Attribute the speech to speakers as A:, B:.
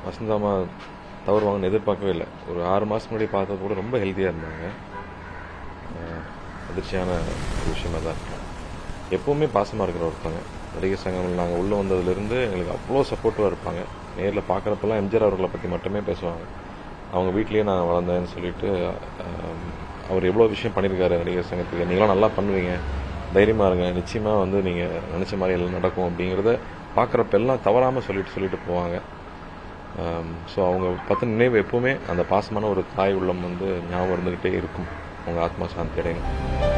A: வசந்தாமா தவறுவாங்கன்னு எதிர்பார்க்கவே இல்லை ஒரு ஆறு மாதம் முன்னாடி பார்த்தது கூட ரொம்ப ஹெல்த்தியாக இருந்தாங்க அஹ், அதிர்ச்சியான ஒரு விஷயமா தான் இருக்கு எப்பவுமே பாசமாக இருக்கிற ஒருத்தவங்க நடிகர் சங்கம் நாங்கள் உள்ளே வந்ததுலேருந்து எங்களுக்கு அவ்வளோ சப்போர்ட்டிவாக இருப்பாங்க நேரில் பார்க்குறப்பெல்லாம் எம்ஜிஆர் அவர்களை பற்றி மட்டுமே பேசுவாங்க அவங்க வீட்லேயே நான் வளர்ந்தேன்னு சொல்லிட்டு அஹ், அவர் எவ்வளோ விஷயம் பண்ணியிருக்காரு நடிகர் சங்கத்துக்கு நீங்களாம் நல்லா பண்ணுவீங்க தைரியமாக இருங்க நிச்சயமாக வந்து நீங்கள் நினச்ச மாதிரி எல்லாம் நடக்கும் அப்படிங்கிறத பார்க்குறப்ப எல்லாம் தவறாமல் சொல்லிட்டு சொல்லிட்டு போவாங்க ஸோ அவங்க பற்றின நினைவு எப்பவுமே அந்த பாசமான ஒரு தாய் உள்ளம் வந்து ஞாபகம் இருந்துக்கிட்டே இருக்கும் அவங்க ஆத்மா சாந்தி அடையணும்